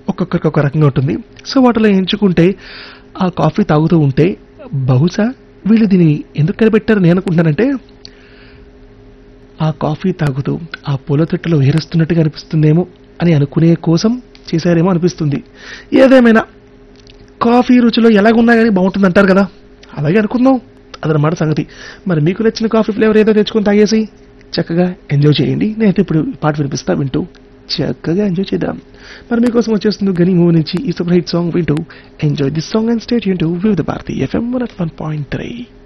ఒక్కొక్కరికి ఒక రకంగా ఉంటుంది సో వాటిలో ఎంచుకుంటే ఆ కాఫీ తాగుతూ ఉంటే బహుశా వీళ్ళు దీన్ని ఎందుకు కనిపెట్టారు నేను అనుకుంటున్నానంటే ఆ కాఫీ తాగుతూ ఆ పూల తొట్టులో ఏరుస్తున్నట్టుగా అనిపిస్తుందేమో అని అనుకునే కోసం చేశారేమో అనిపిస్తుంది ఏదేమైనా కాఫీ రుచిలో ఎలాగున్నా కానీ బాగుంటుంది అంటారు కదా అలాగే అనుకుందాం అదనమాట సంగతి మరి మీకు నచ్చిన కాఫీ ఫ్లేవర్ ఏదో తెచ్చుకొని తాగేసి చక్కగా ఎంజాయ్ చేయండి నేనైతే ఇప్పుడు ఈ పాట వినిపిస్తా వింటూ చక్కగా ఎంజాయ్ చేద్దాం మరి మీకోసం వచ్చేస్తుంది గని మూవీ నుంచి ఈ సూపర్ హిట్ సాంగ్ వింటూ enjoy this song and stay వింటూ Vividh Bharati FM one point three